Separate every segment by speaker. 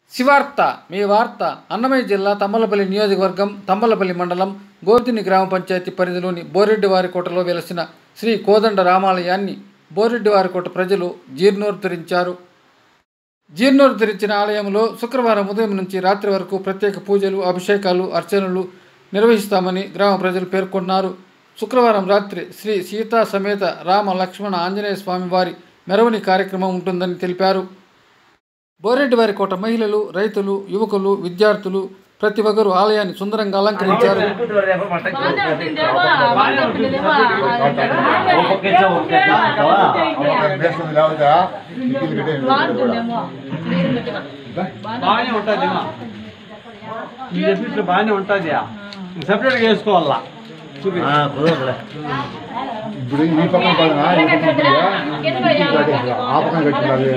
Speaker 1: శివార్త మీ వార్త అన్నమయ్య జిల్లా తమ్మలపల్లి నియోజకవర్గం తమ్మలపల్లి మండలం గోతిని గ్రామ పంచాయతీ పరిధిలోని బోరెడ్డివారికోటలో వెలసిన శ్రీ కోదండ రామాలయాన్ని బోరెడ్డివారికోట ప్రజలు జీర్ణోద్ధరించారు జీర్ణోద్ధరించిన ఆలయంలో శుక్రవారం ఉదయం నుంచి రాత్రి వరకు ప్రత్యేక పూజలు అభిషేకాలు అర్చనలు నిర్వహిస్తామని గ్రామ ప్రజలు పేర్కొన్నారు శుక్రవారం రాత్రి శ్రీ సీతా సమేత రామ లక్ష్మణ ఆంజనేయ స్వామి వారి మెరవని కార్యక్రమం ఉంటుందని తెలిపారు బోరెడ్డివారి కోట మహిళలు రైతులు యువకులు విద్యార్థులు ప్రతి ఒక్కరూ ఆలయాన్ని సుందరంగా అలంకరించారు
Speaker 2: బాగానే ఉంటుంది ఈ ఎపిసోడ్ బాగానే ఉంటుంది సపరేట్గా వేసుకోవాలా చూపి
Speaker 3: ఇప్పుడు ఈ పక్కన పడనా ఈ పక్కన పడనా? ఈ పక్కన ఆ పక్కన కట్టినారు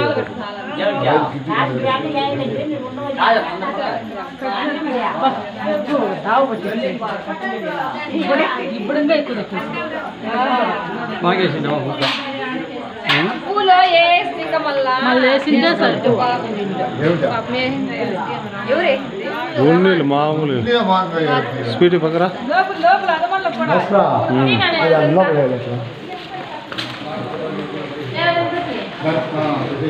Speaker 2: బాగేసింది
Speaker 4: పూలో వేస్తే ఇంకా మళ్ళా
Speaker 5: మళ్ళీ వేసిందే సరిగ్గా.
Speaker 3: ఏమిటా?
Speaker 4: ఎవరేసింది
Speaker 6: ఓన్లీలు మామూలు
Speaker 3: ఇదే మాత్రం
Speaker 6: స్పీడ్ పక్కరా
Speaker 4: లోపల లోపల అదమల్ల కూడా
Speaker 3: వస్తా. అది అందులో పడేయాలి అసలు. ఆ, ఇది.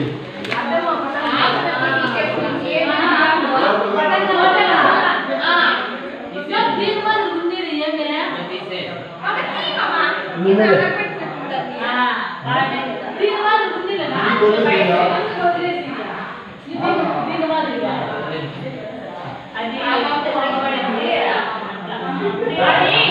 Speaker 3: నువ్వే. ఈ కొడుకు లేదా?
Speaker 4: అది